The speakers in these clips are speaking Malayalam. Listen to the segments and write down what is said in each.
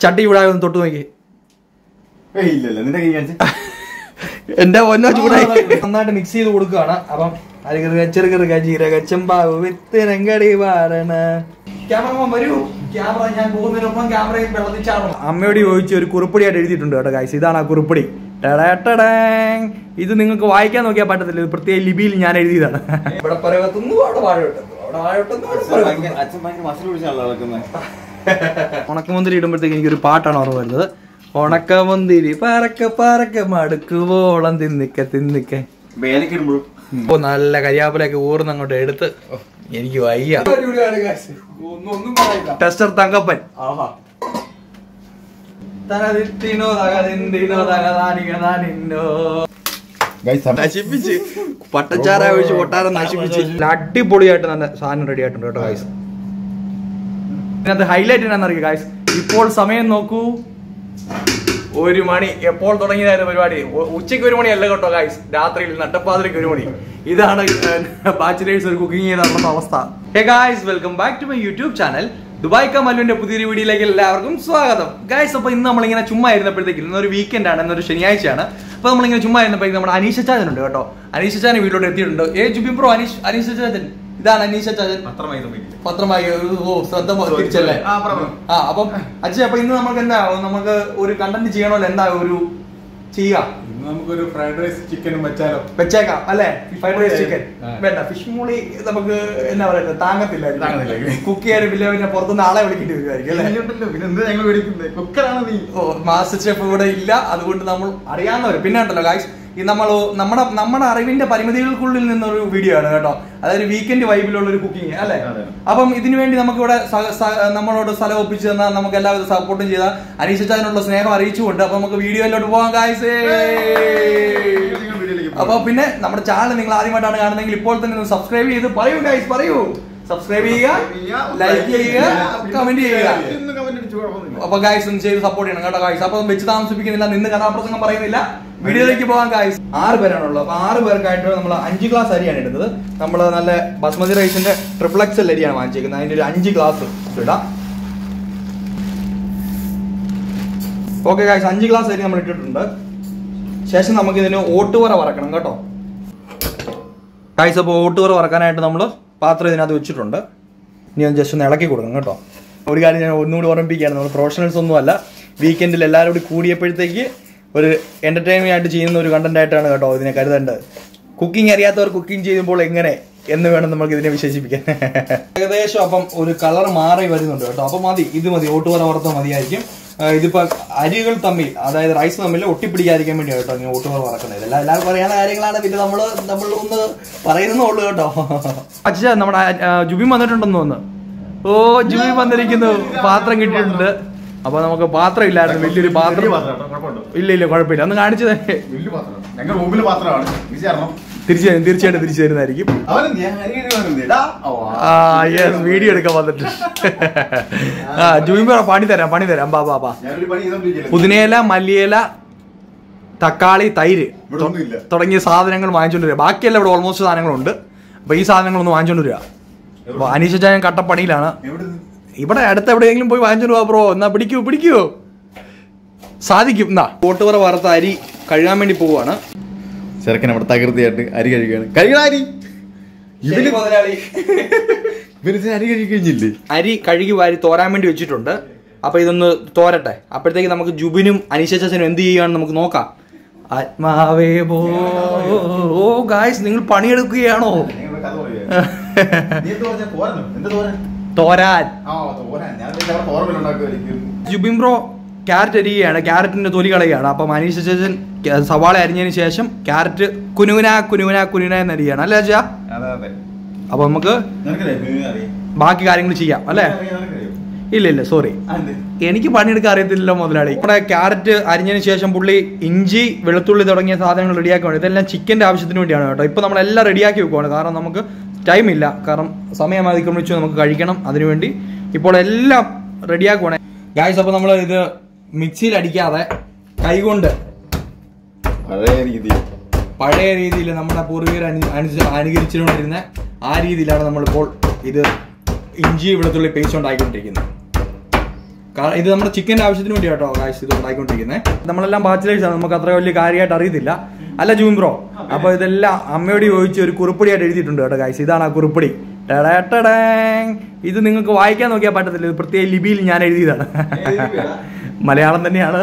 ചട്ടി ചൂടായി ഒന്ന് തൊട്ട് നോക്കി ഏയ് ഇല്ല ഇല്ല നിന്റെ കൈ കാണിച്ച് എന്റെ ഒന്നോ ചൂടായി നന്നായിട്ട് മിക്സ് ചെയ്ത് കൊടുക്കുകയാണ് അപ്പം അരികറുക ചെറുകറുക ജീരക ചെമ്പാവ് വിത്തിനങ്കടി വാരണ ക്യാമറമാൻ വരൂ ക്യാമറ ഞാൻ പോകുന്നതിനൊപ്പം ക്യാമറയിൽ വെള്ളത്തിൽ ചാടണം അമ്മയോട് ചോദിച്ച് ഒരു കുറിപ്പടിയായിട്ട് എഴുതിയിട്ടുണ്ട് കേട്ടോ ഗൈസ് ഇതാണ് ആ കുറിപ്പടി ടടടടേങ്. ഇത് നിങ്ങൾക്ക് വായിക്കാൻ നോക്കിയാൽ പറ്റത്തില്ല ഇത് പ്രത്യേക ലിപിയിൽ ഞാൻ എഴുതിയതാണ് ഇവിടെ പറയത്തുന്നു അവിടെ വാഴ വെട്ടുന്നു അവിടെ വാഴ വെട്ടുന്നു അവിടെ അച്ഛൻ പറവ ഭയങ്കര- അച്ഛൻ ഭയങ്കര മസിൽ പിടിച്ചാണല്ലോ നടക്കുന്നത് ഉണക്കമുന്തിരി ഇടുമ്പോഴത്തേക്ക് എനിക്കൊരു പാട്ടാണ് ഓർമ്മ വരുന്നത് ഉണക്കമുന്തിരി പറക്ക പറക്ക മടുക്കുവോളം തിന്നിക്ക തിന്നിക്ക വേലക്ക് ഇടുമ്പോഴും ഇപ്പൊ നല്ല കരിയാപ്പിലൊക്കെ ഊർന്ന് അങ്ങോട്ട് എടുത്ത് ഓ, എനിക്ക് വയ്യ ടെസ്റ്റർ തങ്കപ്പൻ തനതിത്തിനോ തകതിന്തിനോ തകതാനികതാനിന്നോ. നശിപ്പിച്ച് പട്ടച്ചാര ഒഴിച്ച് കൊട്ടാരം നശിപ്പിച്ച് നല്ല അടിപൊളിയായിട്ട് നല്ല സാധനം റെഡി ആയിട്ടുണ്ട് കേട്ടോ ഗൈസ് ഇതിനകത്ത് ഹൈലൈറ്റ് എന്നാന്നറിയോ ഗൈസ് ഇപ്പോൾ സമയം നോക്കൂ ഒരു മണി എപ്പോൾ തുടങ്ങിയതായിരുന്നു പരിപാടി ഉ- ഉച്ചയ്ക്ക് ഒരു മണിയല്ല കേട്ടോ ഗൈസ് രാത്രിയിൽ നട്ടപ്പാതിരയ്ക്ക് ഒരു മണി ഇതാണ് ബാച്ചിലേഴ്സ് ഒരു കുക്കിംഗ് ചെയ്ത് നടന്ന അവസ്ഥ hey guys welcome back to my YouTube channel Dubai കമലുവിന്റെ പുതിയൊരു വീഡിയോയിലേക്ക് എല്ലാവർക്കും സ്വാഗതം ഗായ്സ് അപ്പൊ ഇന്ന് നമ്മളിങ്ങനെ ചുമ്മാ ഇരുന്നപ്പോഴത്തേക്ക് ഇന്നൊരു വീക്കെൻഡ് ആണ് ഇന്നൊരു ശനിയാഴ്ചയാണ് അപ്പൊ നമ്മളിങ്ങനെ ചുമ്മാ ഇരുന്നപ്പോഴേക്കും നമ്മുടെ അനീഷ ചാച്ചൻ ഉണ്ട് കേട്ടോ അനീഷ ചാച്ചൻ വീട്ടിലോട്ട് എത്തിയിട്ടുണ്ട് ഏ ജുബി ബ്രോ അനീഷ് അനീഷ ചാച്ചൻ ഇതാണ് അനീഷ ചാച്ചൻ പത്രമായി തമ്മിൽ പത്രമായി ഒരു- ഓ ശ്രദ്ധ പോ- തിരിച്ചല്ലേ ആ, പറ, പറ. ആ അപ്പം അച്ഛൻ അപ്പൊ ഇന്ന് നമുക്ക് എന്താ നമുക്ക് ഒരു കണ്ടന്റ് ചെയ്യണമല്ലോ എന്താ ഒരു ചെയ്യുക ഇന്ന് നമുക്കൊരു ഫ്രൈഡ് റൈസ് ചിക്കനും വെച്ചാലോ വെച്ചേക്കാം അല്ലേ ഫ്രൈഡ് റൈസ് ചിക്കൻ ആ. വേണ്ട ഫിഷ് മൂളി നമുക്ക് എന്നാ പറയുക താങ്ങത്തില്ല താങ്ങത്തില്ല. കുക്ക് ചെയ്യാൻ പിന്നെ പിന്നെ പുറത്തുനിന്ന് ആളെ വിളിക്കേണ്ടി വരുമായിരിക്കും അല്ലേ ഉണ്ടല്ലോ പിന്നെ എന്ത് ഞങ്ങൾ മേടിക്കുന്നത് കുക്കറാണ് നീ ഓ മാസ്റ്റർ ഷെഫ് ഇവിടെ ഇല്ല അതുകൊണ്ട് നമ്മൾ അറിയാവുന്നവർ പിന്നെ ഉണ്ടല്ലോ ഗായ്സ് ഈ നമ്മൾ നമ്മുടെ നമ്മുടെ അറിവിന്റെ പരിമിതികൾക്കുള്ളിൽ നിന്നൊരു വീഡിയോ ആണ് കേട്ടോ അതായത് വീക്കെൻഡ് വൈബിലുള്ള ഒരു കുക്കിംഗ് അല്ലേ അതെ. അപ്പം ഇതിനു വേണ്ടി നമുക്ക് ഇവിടെ നമ്മളോട് സ്ഥലം ഒപ്പിച്ച് തന്നാൽ നമുക്ക് എല്ലാവിധ സപ്പോർട്ടും ചെയ്ത അനീഷിച്ചതിനുള്ള സ്നേഹം അറിയിച്ചുകൊണ്ട് അപ്പൊ നമുക്ക് വീഡിയോയിലോട്ട് പോകാം ഗായ്സ് നിങ്ങൾ വീഡിയോയിലേക്ക് പോ. അപ്പൊ പിന്നെ നമ്മുടെ ചാനൽ നിങ്ങൾ ആദ്യമായിട്ടാണ് കാണുന്നതെങ്കിൽ ഇപ്പോൾ തന്നെ ഒന്ന് സബ്സ്ക്രൈബ് ചെയ്ത് പറയൂ ഗൈസ് പറയൂ സബ്സ്ക്രൈബ് ചെയ്യുക ലൈക്ക് ചെയ്യുക കമന്റ് ചെയ്യുക ഇന്ന് comment അടിച്ച് കുഴപ്പമൊന്നുമില്ല. അപ്പൊ ഗായ്സ് ഒന്ന് ചെയ്ത് സപ്പോർട്ട് ചെയ്യണം കേട്ടോ ഗായ്സ് അപ്പൊ വെച്ച് താമസിപ്പിക്കുന്നില്ല നിന്ന് കഥാപ്രസംഗം പറയുന്നില്ല വീഡിയോയിലേക്ക് പോകാൻ ഗായ്സ് ആറ് പേരാണുള്ളത് അപ്പൊ ആറ് പേർക്കായിട്ട് നമ്മൾ അഞ്ച് ഗ്ലാസ് അരിയാണ് ഇടുന്നത് നമ്മൾ നല്ല ബസ്മതി റൈസിന്റെ ട്രിപ്പിൾ എക്സൽ അരിയാണ് വാങ്ങിച്ചേക്കുന്നത് അതിന്റെ ഒരു അഞ്ച് ഗ്ലാസ് ഇടാം ഓക്കെ ഗായ്സ് അഞ്ച് ഗ്ലാസ് അരി നമ്മൾ ഇട്ടിട്ടുണ്ട് ശേഷം നമുക്ക് ഇതിന് ഓട്ടുവറ വറക്കണം കേട്ടോ ഗായ്സ് അപ്പോൾ ഓട്ടുവറ വറക്കാനായിട്ട് നമ്മൾ പാത്രം ഇതിനകത്ത് വെച്ചിട്ടുണ്ട് ഇനി ഒന്ന് ജസ്റ്റ് ഒന്ന് ഇളക്കി കൊടുക്കണം കേട്ടോ ഒരു കാര്യം ഞാൻ ഒന്നുകൂടി ഓർമ്മിപ്പിക്കുകയാണ് നമ്മൾ പ്രൊഫഷണൽസ് ഒന്നുമല്ല വീക്കെൻഡിൽ എല്ലാവരും കൂടി കൂടിയപ്പോഴത്തേക്ക് ഒരു എൻ്റർടൈൻമെൻ്റ് ആയിട്ട് ചെയ്യുന്ന ഒരു കണ്ടന്റ് ആയിട്ടാണ് കേട്ടോ ഇതിനെ കരുതേണ്ടത് കുക്കിംഗ് അറിയാത്തവർ കുക്കിംഗ് ചെയ്യുമ്പോൾ എങ്ങനെ എന്ന് വേണം നമുക്ക് ഇതിനെ വിശേഷിപ്പിക്കാൻ ഏകദേശം അപ്പം ഒരു കളർ മാറി വരുന്നുണ്ട് കേട്ടോ അപ്പം മതി ഇത് മതി ഓട്ടുവറ വറുത്ത മതിയായിരിക്കും ആ, ഇതിപ്പോ അരികൾ തമ്മിൽ അതായത് റൈസ് തമ്മിൽ ഒട്ടിപ്പിടിക്കാതിരിക്കാൻ വേണ്ടിയാണ് കേട്ടോ ഇങ്ങനെ ഓട്ടുവറ വറക്കുന്നത് ഇതെല്ലാം എല്ലാവർക്കും അറിയാവുന്ന കാര്യങ്ങളാണ് പിന്നെ നമ്മൾ നമ്മൾ ഒന്ന് പറയുന്നേ ഉള്ളൂ കേട്ടോ അച്ഛാ നമ്മുടെ ആ, ജുബിൻ വന്നിട്ടുണ്ടെന്ന് തോന്നുന്നു ഓ ജുബിൻ വന്നിരിക്കുന്നു പാത്രം കിട്ടിയിട്ടുണ്ട് അപ്പൊ നമുക്ക് പാത്രം ഇല്ലായിരുന്നു വലിയൊരു ചെറിയ പാത്രം പാത്രം കേട്ടോ, കുഴപ്പമുണ്ടോ? ഇല്ല ഇല്ല കുഴപ്പമില്ല ഒന്ന് കാണിച്ചതേ വലിയ പാത്രം ഞങ്ങൾ റൂമിലെ പാത്രമാണ് തിരിച്ചു തരണം തിരിച്ചു തരും തീർച്ചയായിട്ടും തിരിച്ചു തരുന്നതായിരിക്കും അവൻ ഞാൻ അരി കഴുകി വന്നിരുന്നു. എടാ. ഓ, ആ. ആ യെസ് വീഡിയോ എടുക്കാൻ വന്നിട്ട് ആ ജുബിൻ പറ പണി തരാം പണി തരാം ബാ ബാ ബാ ഞാനൊരു പണി ചെയ്തോണ്ടിരിക്കുകയല്ലേ. പുതിനയില മല്ലിയില തക്കാളി തൈര് ഇവിടെ ഒന്നുമില്ല. തുടങ്ങിയ സാധനങ്ങൾ വാങ്ങിച്ചോണ്ട് വരിക ബാക്കിയെല്ലാം ഇവിടെ ഓൾമോസ്റ്റ് സാധനങ്ങളുണ്ട് അപ്പൊ ഈ സാധനങ്ങളൊന്ന് വാങ്ങിച്ചോണ്ട് വരിക അപ്പൊ അനീഷ ചായൻ കട്ടപ്പണിയിലാണ് എവിടെ ഇത്? ഇവിടെ അടുത്ത് എവിടെയെങ്കിലും പോയി വാങ്ങിച്ചോണ്ട് പോവാ ബ്രോ എന്നാ പിടിക്കൂ പിടിക്കൂ സാധിക്കും എന്നാ കോട്ടുപറ വറുത്ത അരി കഴുകാൻ വേണ്ടി പോവാണ് ചെറുക്കൻ അവിടെ തകൃതിയായിട്ട് അരി കഴുകാണ് കഴുകണ അരി ഇവന് ഇവന് അരി കഴുകി കഴിഞ്ഞില്ലേ അരി കഴുകി വാരി തോരാൻ വേണ്ടി വെച്ചിട്ടുണ്ട് അപ്പൊ ഇതൊന്ന് തോരട്ടെ അപ്പോഴത്തേക്ക് നമുക്ക് ജുബിനും അനീഷ ചാച്ചനും എന്ത് ചെയ്യുകയാണെന്ന് നമുക്ക് നോക്കാം ആത്മാവേ പോ ഓ ഗായ്സ് നിങ്ങൾ പണിയെടുക്കുകയാണോ തോരാൻ ജുബിൻ ബ്രോ ക്യാരറ്റ് അരിയുകയാണ് ക്യാരറ്റിന്റെ തൊലി കളയുകയാണ് അപ്പം അനീഷ ചേച്ചൻ ക- സവാള അരിഞ്ഞതിന് ശേഷം ക്യാരറ്റ് കുനുകുന കുനുകുന കുനുകുന എന്ന് അരിയാണ് അല്ലേ അച്ഛാ അപ്പൊ നമുക്ക് ബാക്കി കാര്യങ്ങൾ ചെയ്യാം അല്ലേ ഇല്ല ഇല്ല സോറി എനിക്ക് പണിയെടുക്കാൻ അറിയത്തില്ലല്ലോ മുതലാളി നമ്മുടെ ക്യാരറ്റ് അരിഞ്ഞതിന് ശേഷം പുള്ളി ഇഞ്ചി വെളുത്തുള്ളി തുടങ്ങിയ സാധനങ്ങൾ റെഡിയാക്കി വേണം ഇതെല്ലാം ചിക്കൻ്റെ ആവശ്യത്തിന് വേണ്ടിയാണ് കേട്ടോ ഇപ്പോൾ നമ്മളെല്ലാം റെഡിയാക്കി വെക്കുവാണ് കാരണം നമുക്ക് ടൈം ഇല്ല കാരണം സമയം അതിക്രമിച്ചു നമുക്ക് കഴിക്കണം അതിനുവേണ്ടി ഇപ്പോൾ എല്ലാം റെഡിയാക്കുവാണ് ഗായ്സ് അപ്പോൾ നമ്മൾ ഇത് മിക്സിയിൽ അടിക്കാതെ കൈകൊണ്ട് പഴയ രീതി പഴയ രീതിയിൽ നമ്മുടെ പൂർവികർ അനു അനുസ- അനുകരിച്ചുകൊണ്ടിരുന്ന ആ രീതിയിലാണ് നമ്മളിപ്പോൾ ഇത് ഇഞ്ചി വെളുത്തുള്ളി പേസ്റ്റ് ഉണ്ടാക്കിക്കൊണ്ടിരിക്കുന്നത് കാ- ഇത് നമ്മുടെ ചിക്കൻ്റെ ആവശ്യത്തിന് വേണ്ടി കേട്ടോ കാശ് ഇത് ഉണ്ടാക്കിക്കൊണ്ടിരിക്കുന്നത് നമ്മളെല്ലാം ബാച്ചിലേഴ്സ് ആണ് നമുക്ക് അത്ര വലിയ കാര്യമായിട്ട് അറിയത്തില്ല അല്ല ജൂം ബ്രോ അപ്പൊ ഇതെല്ലാം അമ്മയോട് ചോദിച്ച് ഒരു കുറിപ്പടിയായിട്ട് എഴുതിയിട്ടുണ്ട് കേട്ടോ കാശ് ഇതാണ് ആ കുറിപ്പടി ടടേട്ടടേങ്. ഇത് നിങ്ങൾക്ക് വായിക്കാൻ നോക്കിയാൽ പറ്റത്തില്ല ഇത് പ്രത്യേക ലിപിയിൽ ഞാൻ എഴുതിയതാണ് മലയാളം തന്നെയാണ്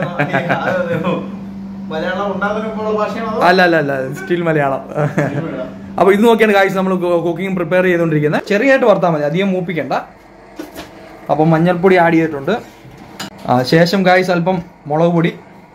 മലയാളം ഉണ്ടാകുന്ന ഭാഷയാണോ അല്ല അല്ല അല്ല സ്റ്റിൽ മലയാളം അപ്പൊ ഇത് നോക്കിയാണ് കാഴ്ച നമ്മൾ കുക്കിംഗ് പ്രിപ്പയർ ചെയ്തുകൊണ്ടിരിക്കുന്നത് ചെറിയായിട്ട് വറുത്താൽ മതി അധികം മൂപ്പിക്കണ്ട അപ്പൊ മഞ്ഞൾപ്പൊടി ആഡ് ചെയ്തിട്ടുണ്ട് ആ, ശേഷം കായ്സ് അല്പം മുളക് പൊടി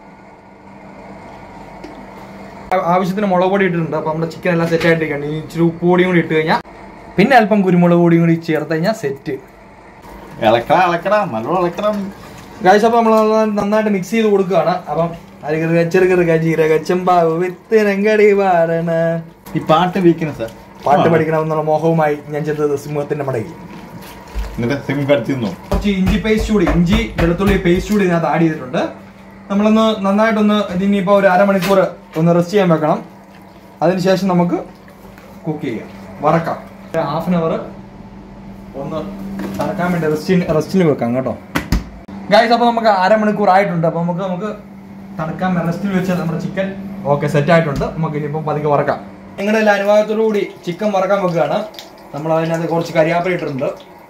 ആ- ആവശ്യത്തിന് മുളക് പൊടി ഇട്ടിട്ടുണ്ട് അപ്പൊ നമ്മുടെ ചിക്കൻ എല്ലാം സെറ്റ് ആയിട്ടിരിക്കുകയാണ് ഇനി ഇച്ചിരി ഉപ്പ് പൊടിയും കൂടി ഇട്ട് കഴിഞ്ഞാൽ പിന്നെ അല്പം കുരുമുളക് പൊടിയും കൂടി ചേർത്ത് കഴിഞ്ഞാൽ സെറ്റ് ഇളക്കണ ഇളക്കണ നല്ലോണം ഇളക്കണം ഗായ്സ് അപ്പൊ നമ്മൾ നന്നായിട്ട് മിക്സ് ചെയ്ത് കൊടുക്കുകയാണ് അപ്പം അരികറി ചെറുകറി ജീരക ചെമ്പാവ് വിത്ത് രംഗടി വാരണ ഈ പാട്ട് വീക്ക്നെസ് പാട്ട് പഠിക്കണമെന്നുള്ള മോഹവുമായി ഞാൻ ചെന്നത് സിംഹത്തിന്റെ മടയിൽ എന്നിട്ട് സിം കടിച്ചിരുന്നു കുറച്ച് ഇഞ്ചി പേസ്റ്റ് കൂടി ഇഞ്ചി വെളുത്തുള്ളി പേസ്റ്റ് കൂടി ഇതിനകത്ത് ആഡ് ചെയ്തിട്ടുണ്ട് നമ്മളൊന്ന് നന്നായിട്ടൊന്ന് ഇതിനിപ്പോൾ ഒരു അരമണിക്കൂർ ഒന്ന് റെസ്റ്റ് ചെയ്യാൻ വെക്കണം അതിനുശേഷം നമുക്ക് കുക്ക് ചെയ്യാം വറക്കാം ഹാഫ് ആൻ അവർ ഒന്ന് തണക്കാൻ വേണ്ടി റെസ്റ്റിന് റെസ്റ്റിന് വെക്കാം കേട്ടോ ഗായ്സ് അപ്പോൾ നമുക്ക് അരമണിക്കൂർ ആയിട്ടുണ്ട് അപ്പോൾ നമുക്ക് നമുക്ക് തണുക്കാൻ റെസ്റ്റിൽ വെച്ച നമ്മുടെ ചിക്കൻ ഓക്കെ സെറ്റ് ആയിട്ടുണ്ട് നമുക്ക് ഇനിയിപ്പോൾ പതുക്കെ വറക്കാം നിങ്ങളുടെ എല്ലാ അനുഭവത്തോടു കൂടി ചിക്കൻ വറക്കാൻ വെക്കുകയാണ് നമ്മൾ അതിനകത്ത് കുറച്ച് കരിയാപ്പില ഇട്ടിട്ടുണ്ട്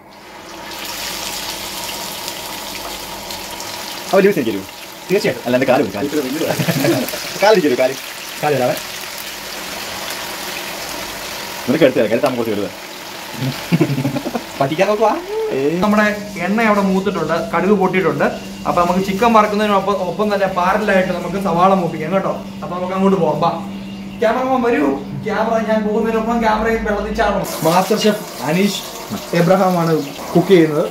അവർ ജ്യൂസ് തീർച്ചയായിട്ടും അല്ല എന്റെ കാല് കാല് കാലിരിക്കരു കാല് കാലിടാവേ നിനക്ക് എടുത്തു തരാം കരുത്താൻ കുറച്ച് കരുതാ പറ്റിക്കാൻ നോക്കുക നമ്മുടെ എണ്ണ അവിടെ മൂത്തിട്ടുണ്ട് കടുക് പൊട്ടിയിട്ടുണ്ട് അപ്പൊ നമുക്ക് ചിക്കൻ വറക്കുന്നതിനൊപ്പം ഒപ്പം തന്നെ പാരലായിട്ട് നമുക്ക് സവാള മൂപ്പിക്കാം കേട്ടോ അപ്പൊ നമുക്ക് അങ്ങോട്ട് പോകാം ബാ ക്യാമറമാൻ വരൂ ക്യാമറ ഞാൻ പോകുന്നതിനൊപ്പം ക്യാമറയിൽ വെള്ളത്തിൽ ചാടണം മാസ്റ്റർ ഷെഫ് അനീഷ് എബ്രഹാം ആണ് കുക്ക് ചെയ്യുന്നത്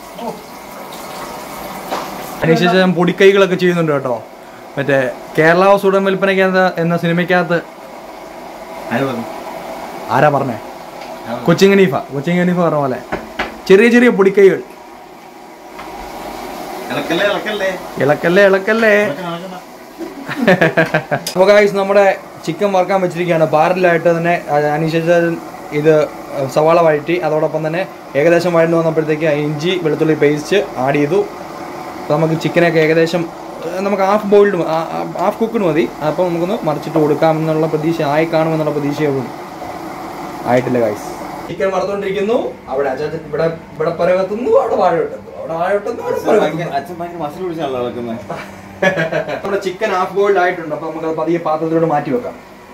അനീഷ് ചേച്ചൻ പൊടിക്കൈകളൊക്കെ ചെയ്യുന്നുണ്ട് കേട്ടോ മറ്റേ കേരള ഹൗസ് ഉടൻ വിൽപ്പനയ്ക്കകത്ത് എന്ന സിനിമയ്ക്കകത്ത് ആരാ പറഞ്ഞേ കൊച്ചിൻ ഹനീഫ കൊച്ചിൻ ഹനീഫ പറഞ്ഞ പോലെ ചെറിയ ചെറിയ പൊടിക്കൈകൾ ഇളക്കല്ലേ ഇളക്കല്ലേ ഇളക്കല്ലേ ഇളക്കല്ലേ അപ്പോൾ ഗായ്സ് നമ്മുടെ ചിക്കൻ വറുക്കാൻ വെച്ചിരിക്കുകയാണ് പാരലായിട്ട് തന്നെ അനുസരിച്ച് ഇത് സവാള വഴറ്റി അതോടൊപ്പം തന്നെ ഏകദേശം വഴന്നു വന്നപ്പോഴത്തേക്ക് ഇഞ്ചി വെളുത്തുള്ളി പേസ്റ്റ് ആഡ് ചെയ്തു അപ്പോൾ നമുക്ക് ചിക്കനൊക്കെ ഏകദേശം ഏഹ്, നമുക്ക് ഹാഫ് ബോയിൽഡ് ഹാഫ് കുക്കിന് മതി അപ്പോൾ നമുക്കൊന്ന് മറിച്ചിട്ട് കൊടുക്കാമെന്നുള്ള പ്രതീക്ഷ ആയി കാണുമെന്നുള്ള പ്രതീക്ഷയുള്ളൂ ആയിട്ടില്ല ഗായ്സ് ചിക്കൻ വറുത്തോണ്ടിരിക്കുന്നു അവിടെ അച്ചാച്ചൻ ഇവിടെ ഇവിടെ പരവെത്തുന്നു അവിടെ വാഴ വെട്ടുന്നു അവിടെ വാഴ വെട്ടുന്നു അവിടെ പര വെട്ടുന്നു. അച്ഛൻ ഭയങ്കര മസിൽ പിടിച്ചാണല്ലോ ഇളക്കുന്നത് നമ്മുടെ ചിക്കൻ ഹാഫ് ബോയിൽഡ് ആയിട്ടുണ്ട് അപ്പൊ നമുക്ക് അത് പതിയെ പാത്രത്തിലോട്ട് മാറ്റി വെക്കാം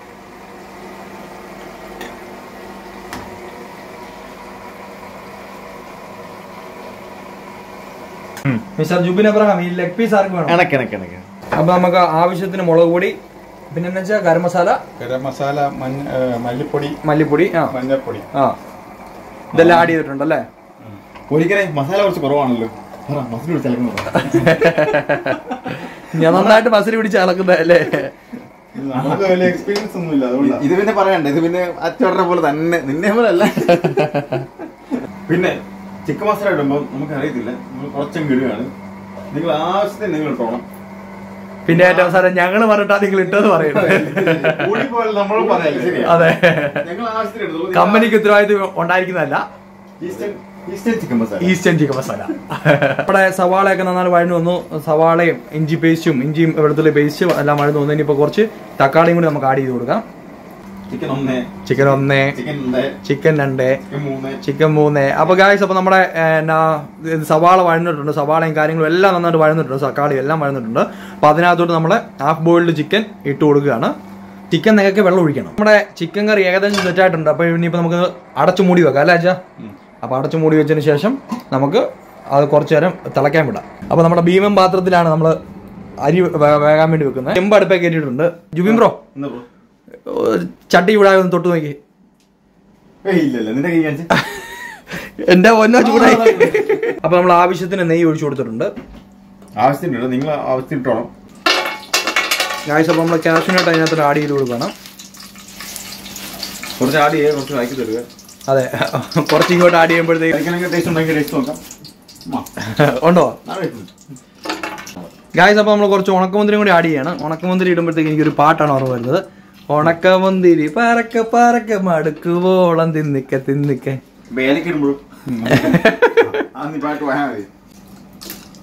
മിസ്റ്റർ ജുബിൻ അബ്രഹാം ഈ ലെഗ് പീസ് ആർക്ക് വേണം ഇണക്ക് ഇണക്ക് ഇണക്ക് അപ്പൊ നമുക്ക് ആവശ്യത്തിന് മുളക് പൊടി പിന്നെ എന്താ വെച്ചാൽ ഗരം മസാല ഗരം മസാല മഞ്ഞ ഏ, മല്ലിപ്പൊടി മല്ലിപ്പൊടി ആ മഞ്ഞൾപ്പൊടി ആ ഇതെല്ലാം ആഡ് ചെയ്തിട്ടുണ്ട് അല്ലേ ഒരിക്കലേ മസാല കുറച്ച് കുറവാണല്ലോ പറ, മസിൽ പിടിച്ച് ഇളക്കുന്നത് ഞാൻ നന്നായിട്ട് മസിൽ പിടിച്ച് അളക്കുന്നത് അല്ലേ നമുക്ക് വലിയ എക്സ്പീരിയൻസ് ഒന്നുമില്ല അതുകൊണ്ടാണ് ഇത് പിന്നെ പറയണ്ട ഇത് പിന്നെ അച്ചോടനെ പോലെ തന്നെ നിന്നെ പോലെ അല്ല പിന്നെ ചിക്കൻ മസാല ഇടുമ്പോൾ നമുക്ക് അറിയത്തില്ല നമ്മൾ കുറച്ചും കിടുകയാണ് നിങ്ങൾ ആവശ്യത്തിന് നിങ്ങൾ ഇട്ടോണം പിന്നെ ഏറ്റവും അവസാനം ഞങ്ങള് പറഞ്ഞിട്ടാ നിങ്ങൾ ഇട്ടത് പറയുന്നത് കൂടിപ്പോയാൽ നമ്മൾ പറയല്ലേ ശരിയാ. അതെ ഞങ്ങൾ ആവശ്യത്തിന് എടുത്തോളൂ കമ്പനിക്ക് ഉത്തരവാദിത്വം ഉണ്ടായിരിക്കുന്നതല്ല Eastern Eastern chicken masala Eastern chicken masala നമ്മുടെ സവാളയൊക്കെ നന്നായി വഴന്നു വന്നു സവാളയും ഇഞ്ചി പേസ്റ്റും ഇഞ്ചിയും വെളുത്തുള്ളി പേസ്റ്റും എല്ലാം വഴന്നു വന്നു ഇനിയിപ്പോൾ കുറച്ച് തക്കാളിയും കൂടി നമുക്ക് ആഡ് ചെയ്ത് കൊടുക്കാം ചിക്കൻ ഒന്ന് ചിക്കൻ ഒന്ന് ചിക്കൻ രണ്ട് ചിക്കൻ രണ്ട് ചിക്കൻ മൂന്ന് ചിക്കൻ മൂന്ന് അപ്പൊ ഗായ്സ് അപ്പൊ നമ്മുടെ ഏ, എന്നാ, ഇത് സവാള വഴന്നിട്ടുണ്ട് സവാളയും കാര്യങ്ങളും എല്ലാം നന്നായിട്ട് വഴന്നിട്ടുണ്ട് തക്കാളി എല്ലാം വഴന്നിട്ടുണ്ട് അപ്പൊ അതിനകത്തോട്ട് നമ്മൾ ഹാഫ് ബോയിൽഡ് ചിക്കൻ ഇട്ട് കൊടുക്കുകയാണ് ചിക്കൻ നിങ്ങൾക്ക് വെള്ളം ഒഴിക്കണം നമ്മുടെ ചിക്കൻ കറി ഏകദേശം സെറ്റ് ആയിട്ടുണ്ട് അപ്പൊ ഇനിയിപ്പോ നമുക്ക് അടച്ചു മൂടി വെക്കാം അല്ലേ അച്ഛാ അപ്പൊ അടച്ചു മൂടി വെച്ചതിന് ശേഷം നമുക്ക് അത് കുറച്ചു നേരം തിളയ്ക്കാൻ വിടാം അപ്പൊ നമ്മുടെ ഭീമൻ പാത്രത്തിലാണ് നമ്മൾ അരി വേ- വേകാൻ വേണ്ടി വെക്കുന്നത് ചെമ്പ് അടുപ്പേ കയറ്റിയിട്ടുണ്ട് ജുബിൻ ബ്രോ എന്താ ബ്രോ ചട്ടി ചൂടായി ഒന്ന് തൊട്ട് നോക്കി ഏയ് ഇല്ല ഇല്ല നിന്റെ കൈ കാണിച്ച് എന്റെ ഒന്നോ ചൂടായി അപ്പൊ നമ്മൾ ആവശ്യത്തിന് നെയ്യ് ഒഴിച്ചു കൊടുത്തിട്ടുണ്ട് ആവശ്യത്തിനുണ്ട് നിങ്ങൾ ആവശ്യത്തിന് ഇട്ടോണം ഗായ്സ് അപ്പൊ നമ്മൾ കാഷ്യൂനട്ട് അതിനകത്ത് ആഡ് ചെയ്ത് കൊടുക്കണം കുറച്ച് ആഡ് ചെയ്യുക കുറച്ച് ആക്കി തരിക അതെ കുറച്ച് ഇങ്ങോട്ട് ആഡ് ചെയ്യുമ്പോഴത്തേക്ക് കഴിക്കണമെങ്കിൽ ടേസ്റ്റ് ഉണ്ടെങ്കിൽ ടേസ്റ്റ് നോക്കാം ഉമ്മ. ഉണ്ടോ നാളെ കഴിക്കുന്നു. ഗായ്സ് അപ്പൊ നമ്മൾ കുറച്ച് ഉണക്കമുന്തിരി കൂടി ആഡ് ചെയ്യണം ഉണക്കമുന്തിരി ഇടുമ്പോഴത്തേക്ക് എനിക്കൊരു പാട്ടാണ് ഓർമ്മ വരുന്നത് ഉണക്കമുന്തിരി പറക്ക പറക്ക മടുക്കുവോളം തിന്നിക്ക തിന്നിക്ക ഇപ്പൊ ഏലക്ക ഇടുമ്പോഴും ആ നീ പാട്ട് പോയാൽ മതി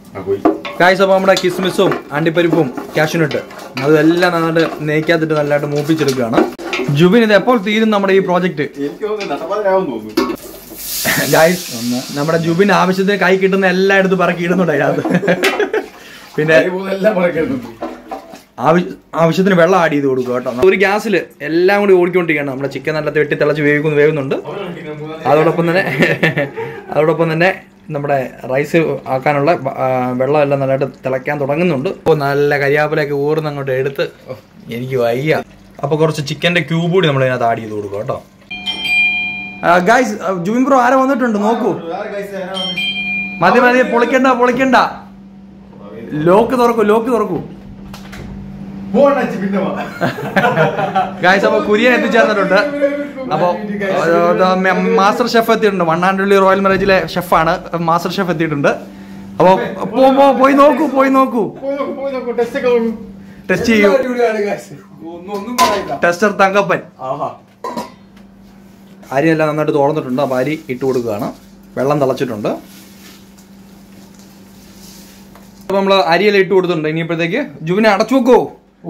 ആ പോയി കായ്സ് അപ്പോൾ നമ്മുടെ കിസ്മിസും അണ്ടിപ്പരിപ്പും കാഷ്യൂനട്ട് അതെല്ലാം നന്നായിട്ട് നെയ്ക്കാത്തിട്ട് നല്ലതായിട്ട് മൂപ്പിച്ചെടുക്കുകയാണ് ജുബിൻ ഇത് എപ്പോൾ തീരും നമ്മുടെ ഈ പ്രോജക്റ്റ് എനിക്ക് തോന്നുന്നു നട്ടപ്പാതിരാവും തോന്നുന്നു ഗായ്സ് നമ്മുടെ ജുബിൻ ആവശ്യത്തിന് കൈ കിട്ടുന്ന എല്ലാം എടുത്ത് പറക്കി ഇടുന്നുണ്ട് അതിനകത്ത് പിന്നെ കൈ പോകുന്നതെല്ലാം മുടക്കരുത് ആവശ്യ- ആവശ്യത്തിന് വെള്ളം ആഡ് ചെയ്ത് കൊടുക്കുക കേട്ടോ ഒരു ഗ്യാസിൽ എല്ലാം കൂടി ഓടിക്കൊണ്ടിരിക്കുകയാണ് നമ്മുടെ ചിക്കൻ നല്ല വെട്ടി തിളച്ച് വേവിക്കുന്നു വേവുന്നുണ്ട് അതോടൊപ്പം തന്നെ അതോടൊപ്പം തന്നെ നമ്മുടെ റൈസ് ആക്കാനുള്ള ബ- ആ, വെള്ളം എല്ലാം നല്ലതായിട്ട് തിളയ്ക്കാൻ തുടങ്ങുന്നുണ്ട് അപ്പോൾ നല്ല കരിയാപ്പിലൊക്കെ ഊർന്ന് അങ്ങോട്ട് എടുത്ത് ഓ, എനിക്ക് വയ്യ അപ്പോൾ കുറച്ച് ചിക്കൻ്റെ ക്യൂബ് കൂടി നമ്മൾ ഇതിനകത്ത് ആഡ് ചെയ്ത് കൊടുക്കുക കേട്ടോ ഗായ്സ് ജുബിൻ ബ്രോ ആരോ വന്നിട്ടുണ്ട് നോക്കൂ വേറെ guys ആരാ വന്നേ? മതി മതി പൊളിക്കണ്ട പൊളിക്കണ്ട ലോക്ക് തുറക്കൂ ലോക്ക് തുറക്കൂ പോണ്ട അച്ഛി, പിന്നെ വാ. ഗായ്സ് അപ്പൊ കുര്യൻ എത്തിച്ചേർന്നിട്ടുണ്ട് അപ്പൊ മാസ്റ്റർ ഷെഫ് എത്തിയിട്ടുണ്ട് വണ്ണാണ്ടുള്ളി റോയൽ മാരേജിലെ ഷെഫാണ് മാസ്റ്റർ ഷെഫ് എത്തിയിട്ടുണ്ട് അപ്പൊ പോ പോ പോയി നോക്കൂ പോയി നോക്കൂ പോയി നോക്ക്, പോയി നോക്ക്, test ഒക്കെ നോക്ക്. ടെസ്റ്റ് ചെയ്യൂ ടെസ്റ്റർ തങ്കപ്പൻ അരിയെല്ലാം നന്നായിട്ട് തുറന്നിട്ടുണ്ട് അപ്പൊ അരി ഇട്ട് കൊടുക്കുകയാണ് വെള്ളം തിളച്ചിട്ടുണ്ട് അപ്പൊ നമ്മള് അരിയെല്ലാം ഇട്ട് കൊടുത്തിട്ടുണ്ട് ഇനിയിപ്പോഴത്തേക്ക് ജുവിനെ അടച്ചു വെക്കോ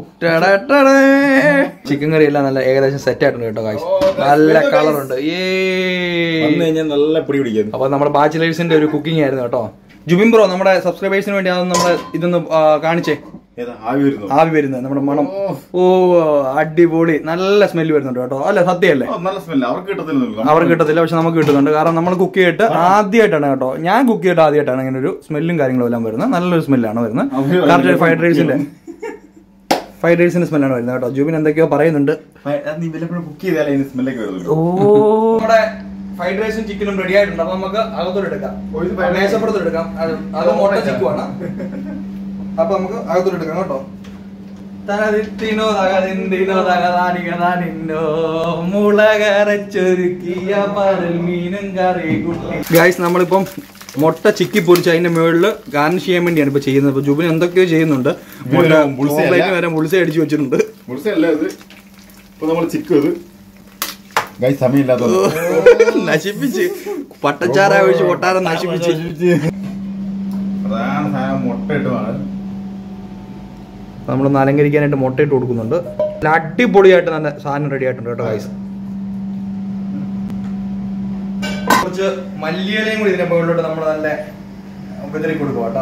ചിക്കൻ കറി എല്ലാം നല്ല ഏകദേശം സെറ്റ് ആയിട്ടുണ്ട് കേട്ടോ കാശ് നല്ല കളറുണ്ട് ഏ വന്ന് കഴിഞ്ഞാൽ നല്ല പൊടി പിടിക്കുന്നു അപ്പൊ നമ്മുടെ ബാച്ചിലേഴ്സിന്റെ ഒരു കുക്കിംഗ് ആയിരുന്നു കേട്ടോ ജുബിൻ ബ്രോ നമ്മുടെ സബ്സ്ക്രൈബേഴ്സിന് വേണ്ടി അതൊന്ന് നമ്മള് ഇതൊന്ന് ആ, കാണിച്ചേ ഏതാ ആവി വരുന്നു ആവി വരുന്നത് നമ്മുടെ മണം ഓ അടിപൊളി നല്ല സ്മെല്ല് വരുന്നുണ്ട് കേട്ടോ അല്ല സത്യമല്ലേ ഓ, നല്ല സ്മെല്ല് അവർക്ക് കിട്ടത്തില്ലല്ലോ അവർക്ക് കിട്ടത്തില്ല പക്ഷെ നമുക്ക് കിട്ടുന്നുണ്ട് കാരണം നമ്മൾ കുക്ക് ചെയ്തിട്ട് ആദ്യമായിട്ടാണ് കേട്ടോ ഞാൻ കുക്ക് ചെയ്തിട്ട് ആദ്യമായിട്ടാണ് ഇങ്ങനെ ഒരു സ്മെല്ലും കാര്യങ്ങളും എല്ലാം വരുന്നത് നല്ലൊരു സ്മെല്ലാണ് വരുന്നത് അവര് കറക്റ്റ് ഭയങ്കര ഫ്രൈഡ് റൈസിന്റെ ഫ്രൈഡ് റൈസിന്റെ സ്മെല്ലാണ് വരുന്നത് കേട്ടോ ജൂബിൻ എന്തൊക്കെയോ പറയുന്നുണ്ട് നീ വല്ലപ്പോഴും കുക്ക് ചെയ്താലേ ഇതിന് സ്മെല്ലൊക്കെ വരുള്ളൂ ഓ നമ്മുടെ ഫ്രൈഡ് റൈസും ചിക്കനും റെഡി ആയിട്ടുണ്ട് അപ്പൊ നമുക്ക് അകത്തോട്ട് എടുക്കാം ഓ, ഇത് fried rice. മേശപ്പുറത്ത് എടുക്കാം അത് അത് മുട്ട ചിക്കുവാണ് അപ്പൊ നമുക്ക് അകത്തോട്ട് എടുക്കാം കേട്ടോ തനതിത്തിനോ തകതിന്തിനോ തകതാനികതാനിന്നോ മുളകരച്ചൊരുക്കിയ പരൽ മീനും കറി കുട്ടി ഗായ്സ് നമ്മളിപ്പം മുട്ട ചിക്കി പൊരിച്ച് അതിന്റെ മുകളിൽ ഗാർണിഷ് ചെയ്യാൻ വേണ്ടിയാണ് ഇപ്പൊ ചെയ്യുന്നത് ഇപ്പൊ ജുബിൻ എന്തൊക്കെയോ ചെയ്യുന്നുണ്ട് മുട്ട ഇതെല്ലാം ബുൾസൈ അല്ല. ഓംലെറ്റ് വരെ മുളിസ അടിച്ചു വെച്ചിട്ടുണ്ട് മുറിച്ചല്ല ഇത് ഇപ്പൊ നമ്മൾ ചിക്കും ഇത് ഗൈ സമയമില്ലാത്തത് നശിപ്പിച്ച് പട്ടച്ചാര ഒഴിച്ച് കൊട്ടാരം നശിപ്പിച്ച് പ്രധാന സാധനം മുട്ട ഇട്ടുമാണ് നമ്മളൊന്ന് അലങ്കരിക്കാനായിട്ട് മുട്ടയിട്ട് കൊടുക്കുന്നുണ്ട് നല്ല അടിപൊളിയായിട്ട് നല്ല സാധനം റെഡി ആയിട്ടുണ്ട് കേട്ടോ ഗൈസ് കുറച്ച് മല്ലിയിലയും കൂടി ഇതിന്റെ മുകളിലോട്ട് നമ്മൾ നല്ല വിതറി കൊടുക്കുക കേട്ടോ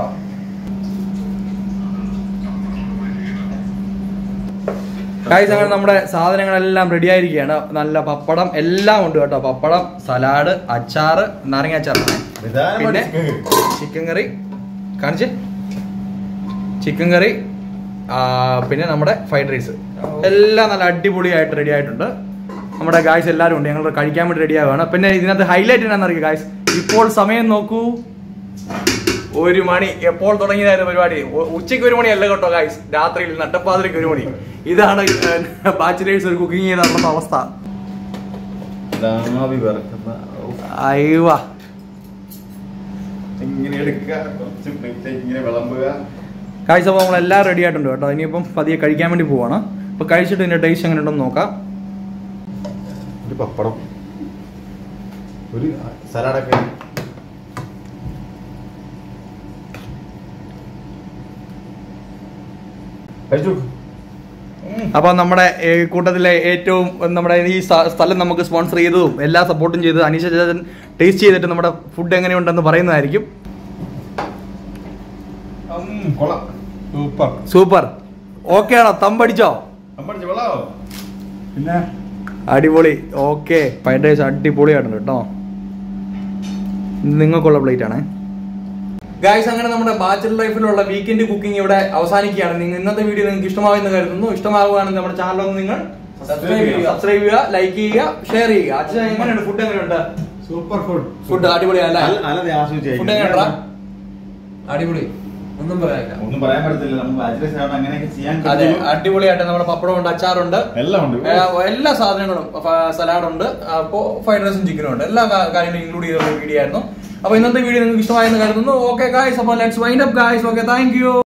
ഗൈസ് അങ്ങനെ നമ്മുടെ സാധനങ്ങളെല്ലാം റെഡി ആയിരിക്കുകയാണ് നല്ല പപ്പടം എല്ലാം ഉണ്ട് കേട്ടോ പപ്പടം സലാഡ് അച്ചാറ് നാരങ്ങ അച്ചാറാണ് പിന്നെ ചിക്കൻ കറി കാണിച്ചേ ചിക്കൻ കറി ആ, പിന്നെ നമ്മുടെ ഫ്രൈഡ് റൈസ് എല്ലാം നല്ല അടിപൊളിയായിട്ട് റെഡി ആയിട്ടുണ്ട് നമ്മുടെ ഗായ്സ് എല്ലാവരും ഉണ്ട് ഞങ്ങൾ കഴിക്കാൻ വേണ്ടി റെഡി ആവുകയാണ് പിന്നെ ഇതിനകത്ത് ഹൈലൈറ്റ് എന്നാണെന്നറിയാം ഗായ്സ് ഇപ്പോൾ സമയം നോക്കൂ ഒരു മണി എപ്പോൾ തുടങ്ങിയതായിരുന്നു പരിപാടി ഉ- ഉച്ചയ്ക്ക് ഒരു മണിയല്ല കേട്ടോ ഗായ്സ് രാത്രിയിൽ നട്ടപ്പാതിരയ്ക്ക് ഒരു മണി ഇതാണ് ബാച്ചിലേഴ്സ് ഒരു കുക്കിംഗ് ചെയ്ത അവിടുത്തെ അവസ്ഥ ആവി പറക്കുന്ന ഓ, അയ്യവ ഇങ്ങനെ എടുക്കുക കുറച്ച് പ്ലേറ്റിലേക്ക് ഇങ്ങനെ വിളമ്പുക കാഴ്ച അപ്പോൾ നമ്മളെല്ലാം റെഡി ആയിട്ടുണ്ട് കേട്ടോ ഇനിയിപ്പം പതിയെ കഴിക്കാൻ വേണ്ടി പോവാണ് അപ്പോൾ കഴിച്ചിട്ട് ഇതിന്റെ ടേസ്റ്റ് എങ്ങനെ ഉണ്ടെന്ന് നോക്കാം ഒരു പപ്പടം ഒരു സലാഡൊക്കെ കഴിച്ചു നോക്ക്. അപ്പൊ നമ്മുടെ ഏ, കൂട്ടത്തിലെ ഏറ്റവും നമ്മുടെ ഈ സ്ഥ- സ്ഥലം നമുക്ക് സ്പോൺസർ ചെയ്തതും എല്ലാ സപ്പോർട്ടും ചെയ്ത് അനീഷ ചേതൻ ടേസ്റ്റ് ചെയ്തിട്ട് നമ്മുടെ ഫുഡ് എങ്ങനെയുണ്ടെന്ന് പറയുന്നതായിരിക്കും ഉം, കൊള്ളാം സൂപ്പർ സൂപ്പർ ഓക്കെ ആണോ തമ്പടിച്ചോ അമ്മടിച്ച് കൊള്ളാമോ പിന്നെ അടിപൊളി ഓക്കെ ഫ്രൈഡ് റൈസ് അടിപൊളിയായിട്ടുണ്ട് കേട്ടോ ഇത് നിങ്ങൾക്കുള്ള പ്ലേറ്റ് ആണേ ഗായ്സ് അങ്ങനെ നമ്മുടെ ബാച്ചലർ ലൈഫിലുള്ള വീക്കെൻഡ് കുക്കിംഗ് ഇവിടെ അവസാനിക്കുകയാണ് നിങ്ങൾ ഇന്നത്തെ വീഡിയോ നിങ്ങൾക്ക് ഇഷ്ടമാവുമെന്ന് കരുതുന്നു ഇഷ്ടമാവുകയാണെങ്കിൽ നമ്മുടെ ചാനൽ ഒന്ന് നിങ്ങൾ Subscribe ചെയ്യുക. സബ്സ്ക്രൈബ് ചെയ്യുക ലൈക്ക് ചെയ്യുക ഷെയർ ചെയ്യുക അച്ഛൻ എങ്ങനെയുണ്ട് ഫുഡ് എങ്ങനെയുണ്ട് സൂപ്പർ ഫുഡ് ഫുഡ് അടിപൊളിയല്ലേ അല്ല- അല്ലാതെ ആസ്വദിച്ച് ഫുഡ് എങ്ങനെയുണ്ടാ അടിപൊളി ഒന്നും പറയാനില്ല ഒന്നും പറയാൻ പറ്റത്തില്ല നമ്മൾ ബാച്ചിലേഴ്സ് ആവട്ടെ അങ്ങനെയൊക്കെ ചെയ്യാൻ അതെ പറ്റുള്ളൂ. അടിപൊളിയായിട്ട് നമ്മുടെ പപ്പടമുണ്ട് അച്ചാറുണ്ട് എല്ലാം ഉണ്ട് ഏ, എല്ലാ സാധനങ്ങളും സലാഡ് ഉണ്ട് അപ്പോ ഫ്രൈഡ് റൈസും ചിക്കനും ഉണ്ട് എല്ലാ കാ- കാര്യങ്ങളും ഇൻക്ലൂഡ് ചെയ്ത വീഡിയോ ആയിരുന്നു അപ്പൊ ഇന്നത്തെ വീഡിയോ നിങ്ങൾക്ക് ഇഷ്ടമായെന്ന് കരുതുന്നു ഓക്കെ ഗായ്സ് അപ്പോൾ let's wind up guys okay thank U